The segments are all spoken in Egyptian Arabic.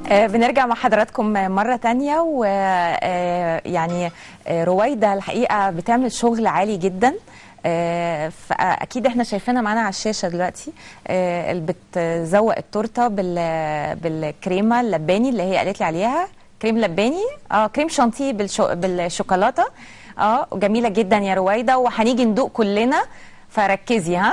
آه، بنرجع مع حضراتكم مرة تانية ويعني رويدة الحقيقة بتعمل شغل عالي جدا آه، فأكيد احنا شايفينها معانا على الشاشة دلوقتي آه، اللي بتزوق التورتة بال- بالكريمة اللباني اللي هي قالت لي عليها كريم لباني اه كريم شانتيه بالشو بالشوكولاتة اه جميلة جدا يا رويدة وهنيجي ندوق كلنا فركزي ها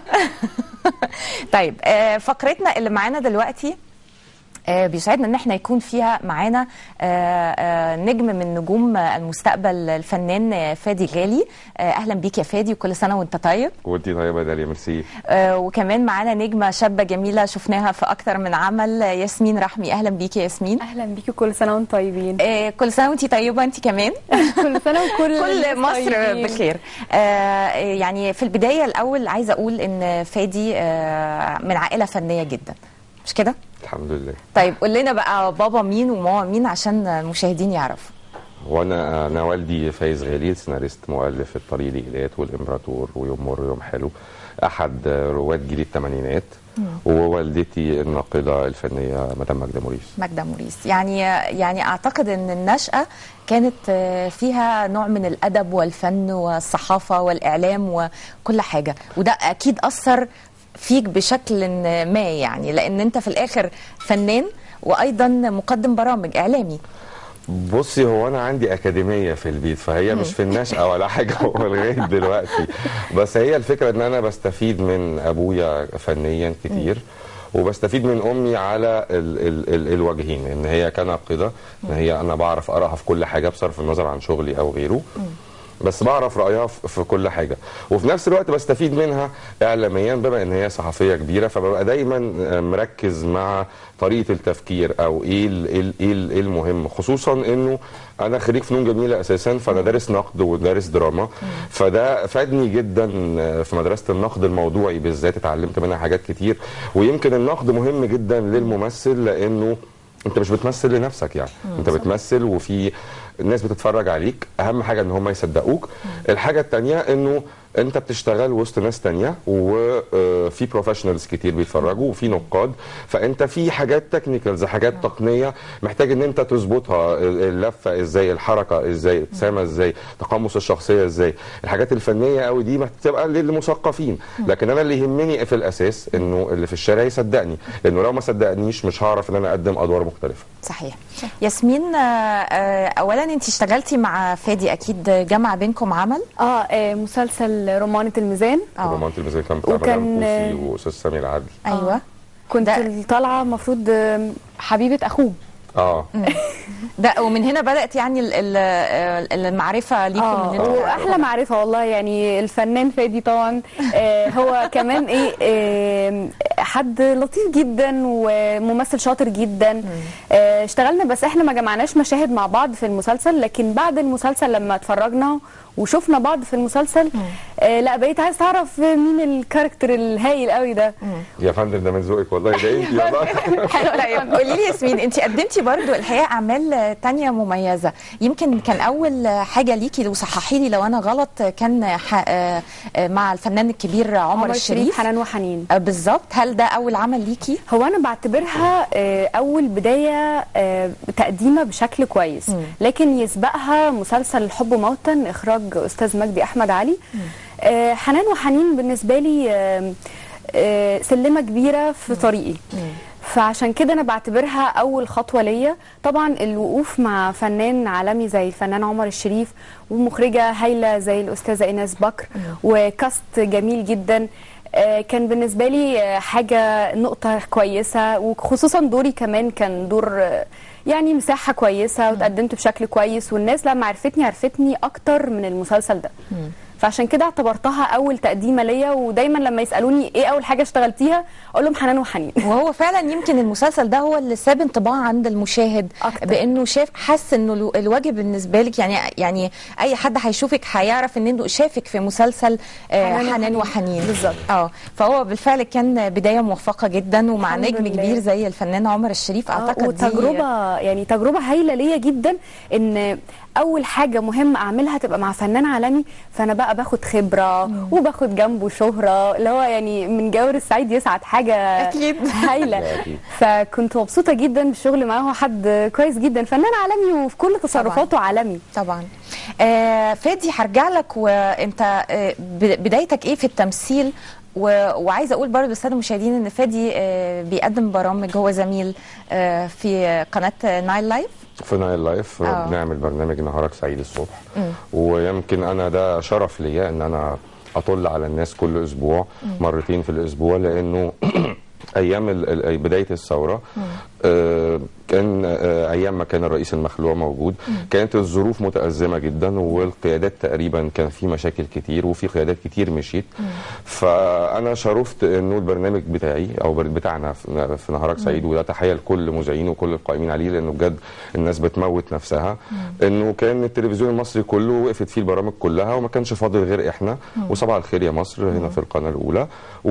طيب آه، فقرتنا اللي معانا دلوقتي آه، بيسعدنا ان احنا يكون فيها معانا آه، آه، نجم من نجوم المستقبل الفنان آه، فادي غالي آه، اهلا بيك يا فادي وكل سنه وانت طيب وانتي طيبه يا داليا ميرسي آه، وكمان معانا نجمه شابه جميله شفناها في اكتر من عمل آه، ياسمين رحمي اهلا بيك يا ياسمين اهلا بيكي كل سنه وانتم طيبين آه، كل سنه وانت طيبه انت كمان كل سنه وكل الناس كل مصر طيبين. بخير آه، يعني في البدايه الاول عايزه اقول ان فادي آه، من عائله فنيه جدا مش كده الحمد لله طيب قول لنا بقى بابا مين وماما مين عشان المشاهدين يعرفوا وانا انا والدي فايز غالي سيناريست مؤلف الطريق لإيلات والامبراطور ويوم مر يوم حلو احد رواد جيل الثمانينات ووالدتي الناقده الفنيه مدام ماجده موريس ماجدة موريس يعني يعني اعتقد ان النشأة كانت آه، فيها نوع من الادب والفن والصحافة والاعلام وكل حاجة وده اكيد اثر فيك بشكل ما يعني لان انت في الاخر فنان وايضا مقدم برامج اعلامي بصي هو انا عندي اكاديميه في البيت فهي مش في النشأه ولا حاجه لغايه دلوقتي بس هي الفكره ان انا بستفيد من ابويا فنيا كتير وبستفيد من امي على ال ال ال الوجهين ان هي كناقده ان هي انا بعرف اراها في كل حاجه بصرف النظر عن شغلي او غيره بس بعرف رايها في في كل حاجه وفي نفس الوقت بستفيد منها اعلاميا بما ان هي صحفيه كبيره فببقى دايما مركز مع طريقه التفكير او ايه ال- ايه ال- ايه ال- إيه المهم خصوصا انه انا خريج فنون جميله اساسا فانا دارس نقد ودارس دراما فده فادني جدا في مدرسه النقد الموضوعي بالذات اتعلمت منها حاجات كتير ويمكن النقد مهم جدا للممثل لانه انت مش بتمثل لنفسك يعني انت بتمثل وفي الناس بتتفرج عليك اهم حاجه ان هم يصدقوك الحاجه التانية انه انت بتشتغل وسط ناس تانية وفي بروفيشنالز كتير بيتفرجوا وفي نقاد فانت في حاجات تكنيكالز حاجات تقنيه محتاج ان انت تظبطها اللفه ازاي الحركه ازاي الابتسامه ازاي تقمص الشخصيه ازاي الحاجات الفنيه قوي دي بتبقى للمثقفين لكن انا اللي يهمني في الاساس انه اللي في الشارع يصدقني لانه لو ما صدقنيش مش هعرف ان انا اقدم ادوار مختلفه صحيح ياسمين آه، آه، اولا انت اشتغلتي مع فادي اكيد جمع بينكم عمل اه آه، مسلسل رمانة الميزان اه رمانة الميزان كان بتاع وكان- مدام كوفي واستاذ سامي العدل ايوه كنت ده- طالعه المفروض آه، حبيبه اخوه اه ده ومن هنا بدات يعني ال- ال- ال- المعرفه ليكم اه ان انتوا واحلى معرفه والله يعني الفنان فادي طبعا آه هو كمان ايه آه حد لطيف جدا وممثل شاطر جدا آه اشتغلنا بس احنا ما جمعناش مشاهد مع بعض في المسلسل لكن بعد المسلسل لما اتفرجنا وشفنا بعض في المسلسل آه لا بقيت عايز تعرف مين الكاركتر الهايل قوي ده يا فندم ده من ذوقك والله ده انت والله حلو طيب قولي لي ياسمين انت قدمتي برضو الحقيقه اعمال تانية مميزه يمكن كان اول حاجه ليكي وصححي لي لو انا غلط كان ح- آه، آه، مع الفنان الكبير عمر الشريف حنان وحنين آه، بالظبط هل ده اول عمل ليكي هو انا بعتبرها آه، اول بدايه آه، تقديمه بشكل كويس لكن يسبقها مسلسل الحب موتا اخراج استاذ مجدي احمد علي آه، حنان وحنين بالنسبه لي آه، آه، سلمه كبيره في طريقي فعشان كده انا بعتبرها اول خطوه ليا طبعا الوقوف مع فنان عالمي زي الفنان عمر الشريف ومخرجه هايله زي الاستاذه ايناس بكر وكاست جميل جدا آه، كان بالنسبه لي آه، حاجه نقطه كويسه وخصوصا دوري كمان كان دور آه، يعني مساحه كويسه وتقدمت بشكل كويس والناس لما عرفتني عرفتني اكتر من المسلسل ده فعشان كده اعتبرتها اول تقديمه ليا ودايما لما يسالوني ايه اول حاجه اشتغلتيها اقول لهم حنان وحنين وهو فعلا يمكن المسلسل ده هو اللي ساب انطباع عند المشاهد أكتر. بانه شاف حس انه الو- الواجب بالنسبه لك يعني يعني اي حد هيشوفك هيعرف ان انه شافك في مسلسل آه، حنان حنان وحنين. وحنين بالظبط. اه فهو بالفعل كان بدايه موفقه جدا ومع الحمد نجم لله. كبير زي الفنان عمر الشريف آه، اعتقد دي وتجربه يعني تجربه هايله ليا جدا ان اول حاجه مهمه اعملها تبقى مع فنان عالمي فانا بقى باخد خبره وباخد جنبه شهره اللي هو يعني من جور السعيد يسعد حاجه أكيد. هايله لا، أكيد. فكنت مبسوطه جدا بالشغل معاه هو حد كويس جدا فنان عالمي وفي كل تصرفاته عالمي طبعا آه فادي هرجع لك وانت آه ب- بدايتك ايه في التمثيل و- وعايزه اقول برضه للساده المشاهدين ان فادي آه بيقدم برامج هو زميل آه في قناه نايل لايف في نايل لايف آه. بنعمل برنامج نهارك سعيد الصبح ويمكن انا ده شرف ليا ان انا اطل على الناس كل اسبوع مرتين في الاسبوع لانه ايام ال- ال- بدايه الثوره آه، كان آه، ايام ما كان الرئيس المخلوع موجود كانت الظروف متازمه جدا والقيادات تقريبا كان في مشاكل كتير وفي قيادات كتير مشيت فانا شرفت انه البرنامج بتاعي او بر- بتاعنا في في نهارك سعيد وده تحيه لكل مذيعين وكل القائمين عليه لانه بجد الناس بتموت نفسها انه كان التلفزيون المصري كله وقفت فيه البرامج كلها وما كانش فاضل غير احنا وصباح الخير يا مصر هنا في القناه الاولى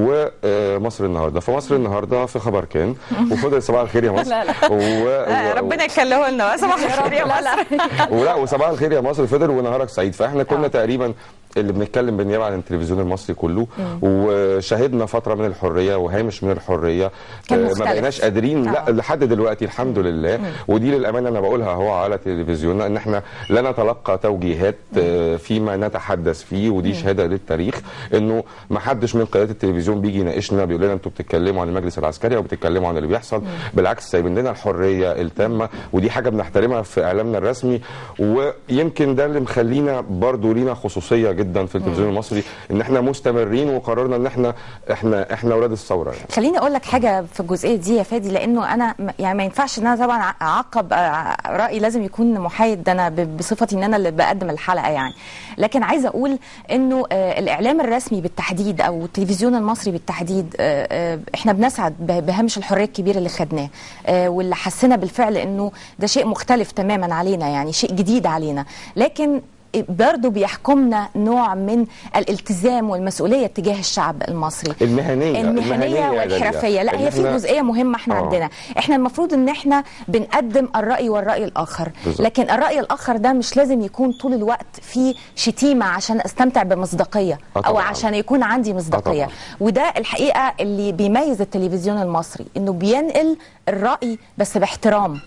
ومصر النهارده فمصر النهارده في خبر كان وفضل صباح الخير يا مصر لا، لا. و... و... ربنا يخليه لنا صباح الخير يا مصر ولا وصباح الخير يا مصر فضل ونهارك سعيد فاحنا كنا تقريبا اللي بنتكلم بالنيابه عن التلفزيون المصري كله وشهدنا فتره من الحريه وهامش من الحريه كان آه، ما مختلف. بقيناش قادرين لا آه. لحد دلوقتي الحمد لله ودي للامانه انا بقولها هو على تلفزيوننا ان احنا لا نتلقى توجيهات آه، فيما نتحدث فيه ودي شهاده للتاريخ انه ما حدش من قيادات التلفزيون بيجي يناقشنا بيقول لنا انتوا بتتكلموا عن المجلس العسكري او بتتكلموا عن اللي بيحصل بالعكس سايبين لنا الحريه التامه ودي حاجه بنحترمها في اعلامنا الرسمي ويمكن ده اللي مخلينا برضو لينا خصوصيه جدا في التلفزيون المصري ان احنا مستمرين وقررنا ان احنا احنا احنا اولاد الثوره يعني. خليني اقول لك حاجه في الجزئيه دي يا فادي لانه انا م- يعني ما ينفعش ان انا طبعا أع- اعقب آه، رايي لازم يكون محايد ده انا ب- بصفتي ان انا اللي بقدم الحلقه يعني لكن عايزه اقول انه آه، الاعلام الرسمي بالتحديد او التلفزيون المصري بالتحديد آه، آه، احنا بنسعد ب- بهامش الحريه الكبير اللي خدناه آه، واللي حسنا بالفعل انه ده شيء مختلف تماما علينا يعني شيء جديد علينا لكن برضه بيحكمنا نوع من الالتزام والمسؤوليه تجاه الشعب المصري المهنيه المهنيه يا داليا. والحرفيه لا إن هي في إحنا- جزئيه مهمه احنا آه. عندنا احنا المفروض ان احنا بنقدم الراي والراي الاخر بالظبط. لكن الراي الاخر ده مش لازم يكون طول الوقت في شتيمه عشان استمتع بمصداقيه آه او طبعاً. عشان يكون عندي مصداقيه طبعاً. وده الحقيقه اللي بيميز التلفزيون المصري انه بينقل الراي بس باحترام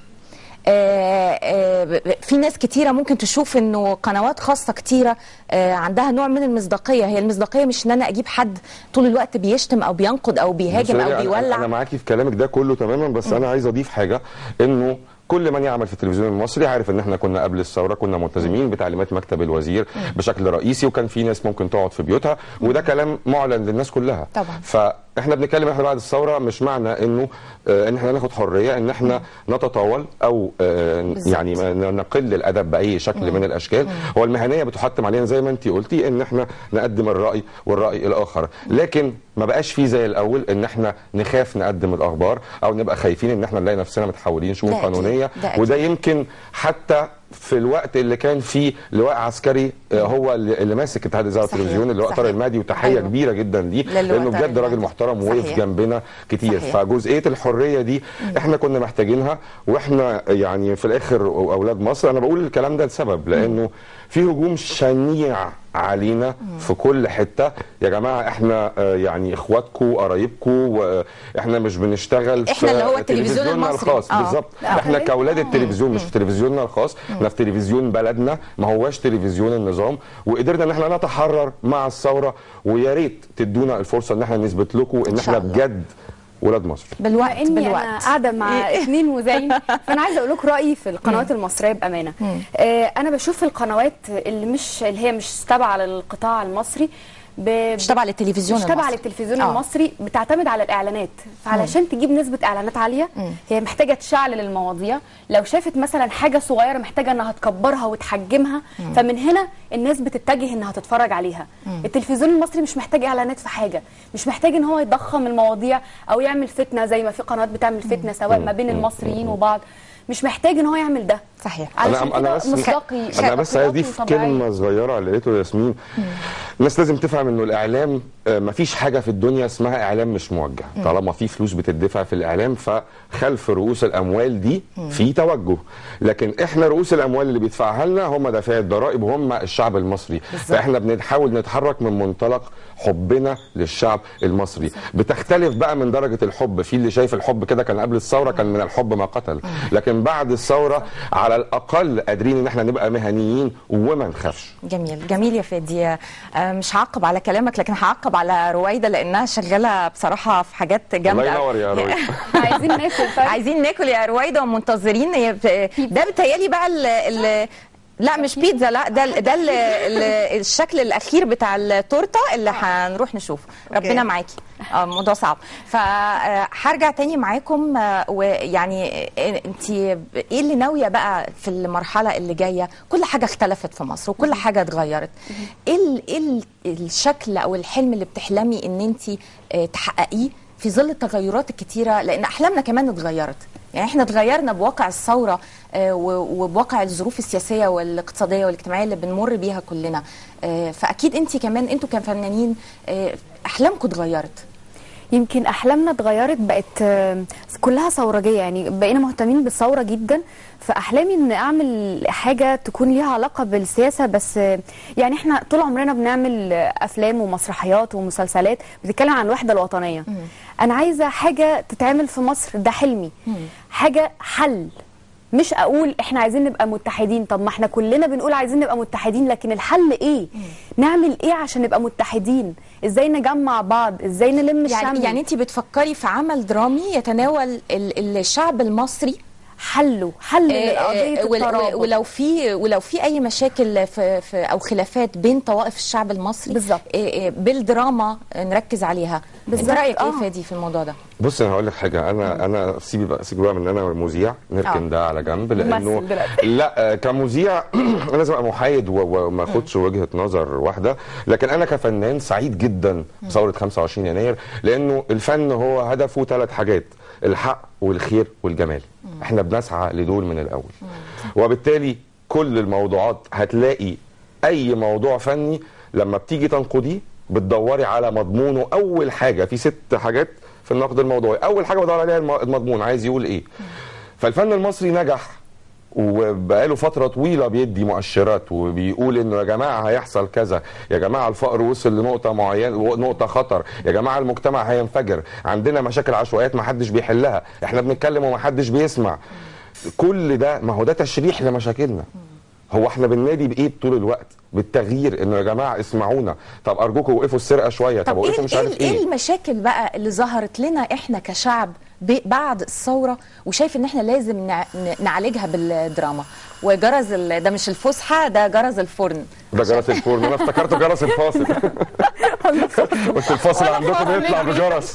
آه، آه، ب- ب- في ناس كتيرة ممكن تشوف انه قنوات خاصة كتيرة آه، عندها نوع من المصداقية هي المصداقية مش ان انا اجيب حد طول الوقت بيشتم او بينقد او بيهاجم بصي، او أنا- بيولع انا معاكي في كلامك ده كله تماما بس انا عايز اضيف حاجه انه كل من يعمل في التلفزيون المصري عارف ان احنا كنا قبل الثوره كنا ملتزمين بتعليمات مكتب الوزير بشكل رئيسي وكان في ناس ممكن تقعد في بيوتها وده كلام معلن للناس كلها طبعا. فاحنا بنتكلم احنا بعد الثوره مش معنى انه آه، ان احنا ناخد حريه ان احنا نتطاول او آه، بالظبط. يعني ما- نقل الادب باي شكل من الاشكال هو المهنيه بتحتم علينا زي ما انت قلتي ان احنا نقدم الراي والراي الاخر لكن ما بقاش فيه زي الاول ان احنا نخاف نقدم الاخبار او نبقى خايفين ان احنا نلاقي نفسنا متحولين شؤون ده أكيد. قانونيه ده أكيد. وده يمكن حتى في الوقت اللي كان فيه لواء عسكري آه، هو اللي اللي ماسك اتحاد الاذاعه صحيح، والتلفزيون اللي هو صحيح. طارق المهدي وتحيه أيوة. أيوة. كبيره جدا ليه للواء لانه طارق بجد راجل المهدي. محترم ووقف صحيح. جنبنا كتير صحيح. فجزئيه الحريه دي احنا كنا محتاجينها واحنا يعني في الاخر اولاد مصر انا بقول الكلام ده لسبب لانه في هجوم شنيع علينا في كل حته يا جماعه احنا آه، يعني اخواتكم قرايبكم واحنا مش بنشتغل إحنا في اللي هو التلفزيون تلفزيوننا المصري. الخاص آه. بالظبط لا، احنا خلينا- كاولاد التلفزيون مش في تلفزيوننا الخاص احنا في تلفزيون بلدنا ما هواش تلفزيون النظام وقدرنا ان احنا نتحرر مع الثوره ويا ريت تدونا الفرصه ان احنا نثبت لكم ان إن شاء احنا الله. بجد ولاد مصر بالوقت اني انا بالوقت قاعده مع اثنين مذيعين فانا عايزه اقول لكم رايي في القنوات المصريه بامانه آه انا بشوف القنوات اللي مش اللي هي مش تابعه للقطاع المصري ب... مش تبع للتلفزيون مش تابعه المصري. للتلفزيون آه. المصري بتعتمد على الاعلانات فعلشان تجيب نسبه اعلانات عاليه هي محتاجه تشعل المواضيع لو شافت مثلا حاجه صغيره محتاجه انها تكبرها وتحجمها فمن هنا الناس بتتجه انها تتفرج عليها التلفزيون المصري مش محتاج اعلانات في حاجه مش محتاج ان هو يضخم المواضيع او يعمل فتنه زي ما في قنوات بتعمل فتنه سواء ما بين المصريين وبعض مش محتاج ان هو يعمل ده صحيح علشان انا انا كده بس مصداقي انا بس عايز اضيف أخلاقي وطبيعي. كلمه صغيره على اللي قالته ياسمين الناس لازم تفهم انه الاعلام آه، مفيش حاجه في الدنيا اسمها اعلام مش موجه طالما في فلوس بتدفع في الاعلام فخلف رؤوس الاموال دي في توجه لكن احنا رؤوس الاموال اللي بيدفعها لنا هم دافعي الضرائب وهم الشعب المصري فاحنا بنحاول نتحرك من منطلق حبنا للشعب المصري بتختلف بقى من درجه الحب في اللي شايف الحب كده كان قبل الثوره كان من الحب ما قتل لكن بعد الثوره على الاقل قادرين ان احنا نبقى مهنيين وما نخافش جميل جميل يا فادي آه، مش هعقب على كلامك لكن هعقب على رويده لانها شغاله بصراحه في حاجات جامده الله ينور يا رويدة. عايزين ناكل طيب عايزين ناكل يا رويده ومنتظرين هي بت- ده بتهيالي بقى ال ال لا مش بيتزا لا ده ال- ده ال ال الشكل الاخير بتاع التورته اللي هنروح نشوفه ربنا معاكي اه الموضوع صعب فهرجع تاني معاكم آه، ويعني انت ايه اللي ناويه بقى في المرحله اللي جايه كل حاجه اختلفت في مصر وكل حاجه اتغيرت ايه ال- ايه ال- الشكل او الحلم اللي بتحلمي ان انت تحققيه في ظل التغيرات الكتيره لان احلامنا كمان اتغيرت يعني احنا اتغيرنا بواقع الثوره آه، و- وبواقع الظروف السياسيه والاقتصاديه والاجتماعيه اللي بنمر بيها كلنا آه، فاكيد انت كمان انتوا كفنانين آه، احلامكم اتغيرت يمكن احلامنا اتغيرت بقت آه، كلها ثورجيه يعني بقينا مهتمين بالثوره جدا فاحلامي ان اعمل حاجه تكون ليها علاقه بالسياسه بس آه، يعني احنا طول عمرنا بنعمل آه، افلام ومسرحيات ومسلسلات بتتكلم عن الوحده الوطنيه انا عايزه حاجه تتعمل في مصر ده حلمي حاجه حل مش اقول احنا عايزين نبقى متحدين طب ما احنا كلنا بنقول عايزين نبقى متحدين لكن الحل ايه نعمل ايه عشان نبقى متحدين ازاي نجمع بعض ازاي نلم يعني الشمل يعني انت بتفكري في عمل درامي يتناول ال- الشعب المصري حله حل آه، لقضيه آه، ول- الترابط ولو في ولو في اي مشاكل في, في او خلافات بين طوائف الشعب المصري بالظبط. آه، آه، بالدراما نركز عليها بالظبط، انت رايك ايه آه. فادي في الموضوع ده بص انا هقول لك حاجه انا انا سيبي بقى سيبي بقى من ان انا مذيع نركن آه. ده على جنب لانه ممثل دلوقتي. لا آه، كمذيع انا لازم ابقى محايد و- وما اخدش وجهه نظر واحده لكن انا كفنان سعيد جدا بثوره 25 يناير لانه الفن هو هدفه ثلاث حاجات الحق والخير والجمال احنا بنسعى لدول من الاول وبالتالي كل الموضوعات هتلاقي اي موضوع فني لما بتيجي تنقديه بتدوري على مضمونه اول حاجه في ست حاجات في النقد الموضوعي اول حاجه بدور عليها الم- المضمون عايز يقول ايه فالفن المصري نجح وبقاله فتره طويله بيدي مؤشرات وبيقول انه يا جماعه هيحصل كذا يا جماعه الفقر وصل لنقطه معينه نقطه خطر يا جماعه المجتمع هينفجر عندنا مشاكل عشوائيات ما حدش بيحلها احنا بنتكلم وما حدش بيسمع كل ده ما هو ده تشريح لمشاكلنا هو احنا بننادي بايه طول الوقت بالتغيير انه يا جماعه اسمعونا طب ارجوكم وقفوا السرقه شويه طب طب ايه وقفوا مش عارف ايه ايه المشاكل بقى اللي ظهرت لنا احنا كشعب ب- بعد الثوره وشايف ان احنا لازم نع- ن- نعالجها بالدراما وجرس ال- ده مش الفسحه ده جرس الفرن ده جرس الفرن انا افتكرته جرس الفاصل قلت الفاصل عندكم بيطلع بجرس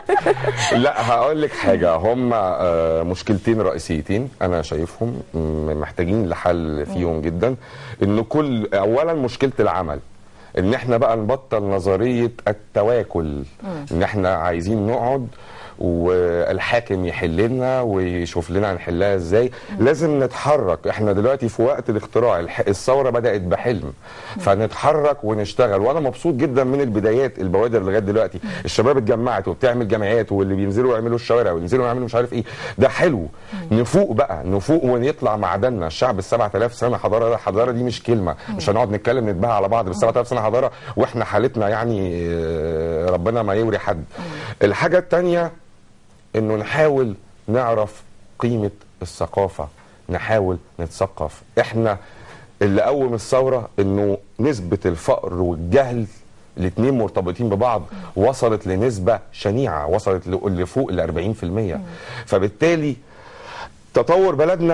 لا هقول لك حاجه هم آه، مشكلتين رئيسيتين انا شايفهم م- محتاجين لحل فيهم جدا انه كل اولا مشكله العمل ان احنا بقى نبطل نظريه التواكل ان احنا عايزين نقعد والحاكم يحل لنا ويشوف لنا هنحلها ازاي لازم نتحرك احنا دلوقتي في وقت الاختراع الح- الثوره بدات بحلم فنتحرك ونشتغل وانا مبسوط جدا من البدايات البوادر لغايه دلوقتي الشباب اتجمعت وبتعمل جمعيات واللي بينزلوا يعملوا الشوارع وينزلوا يعملوا مش عارف ايه ده حلو نفوق بقى نفوق ونطلع معدننا الشعب ال 7000 سنه حضاره الحضاره دي مش كلمه مش هنقعد نتكلم نتباهى على بعض بال 7000 سنه حضاره واحنا حالتنا يعني آه، ربنا ما يوري حد الحاجه الثانيه انه نحاول نعرف قيمه الثقافه نحاول نتثقف احنا اللي قوم الثوره انه نسبه الفقر والجهل الاثنين مرتبطين ببعض وصلت لنسبه شنيعه وصلت ل- لفوق ال 40% فبالتالي تطور بلدنا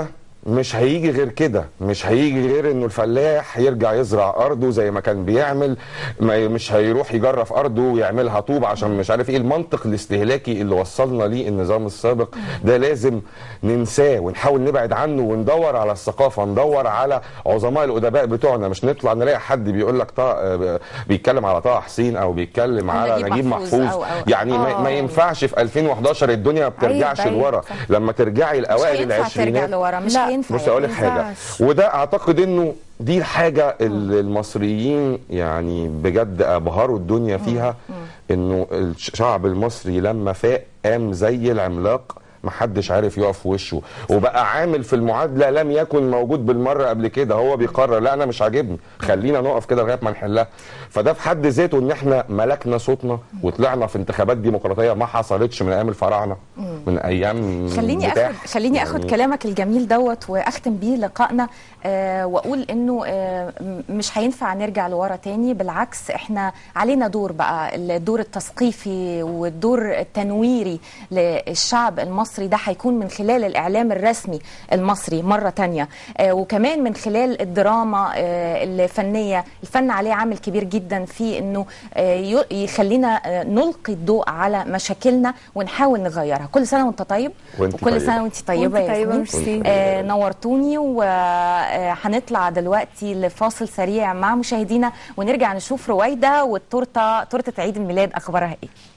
مش هيجي غير كده مش هيجي غير انه الفلاح يرجع يزرع ارضه زي ما كان بيعمل ما مش هيروح يجرف ارضه ويعملها طوب عشان مش عارف ايه المنطق الاستهلاكي اللي وصلنا ليه النظام السابق ده لازم ننساه ونحاول نبعد عنه وندور على الثقافه ندور على عظماء الادباء بتوعنا مش نطلع نلاقي حد بيقول لك طه بيتكلم على طه حسين او بيتكلم أو على نجيب نجيب محفوظ محفوظ أو- أو- يعني ما, آه. ما ينفعش في 2011 الدنيا ما بترجعش أيوة، لورا صح. لما ترجعي مش لاوائل هينفع ترجع العشرينات لورا مش لا. هينفع بص اقول لك ما حاجه ينفعش. وده اعتقد انه دي الحاجه اللي المصريين يعني بجد ابهروا الدنيا فيها انه الشعب المصري لما فاق قام زي العملاق محدش عارف يقف في وشه وبقى عامل في المعادله لم يكن موجود بالمره قبل كده هو بيقرر لا انا مش عاجبني خلينا نقف كده لغايه ما نحلها فده في حد ذاته ان احنا ملكنا صوتنا وطلعنا في انتخابات ديمقراطيه ما حصلتش من ايام الفراعنه من ايام خليني بتاع. اخد خليني اخد يعني كلامك الجميل دوت واختم بيه لقائنا آه واقول انه آه م- مش هينفع نرجع لورا تاني بالعكس احنا علينا دور بقى الدور التثقيفي والدور التنويري للشعب المصري ده هيكون من خلال الاعلام الرسمي المصري مره تانية آه وكمان من خلال الدراما آه الفنيه الفن عليه عامل كبير جدا في انه آه ي- يخلينا آه نلقي الضوء على مشاكلنا ونحاول نغيرها كل سنه وانت طيب وانت وكل طيبة. سنه وانت طيبه وانت يا طيبة، ياسمين. ميرسي. آه نورتوني وهنطلع دلوقتي لفاصل سريع مع مشاهدينا ونرجع نشوف رويده والتورته تورته عيد الميلاد اخبارها ايه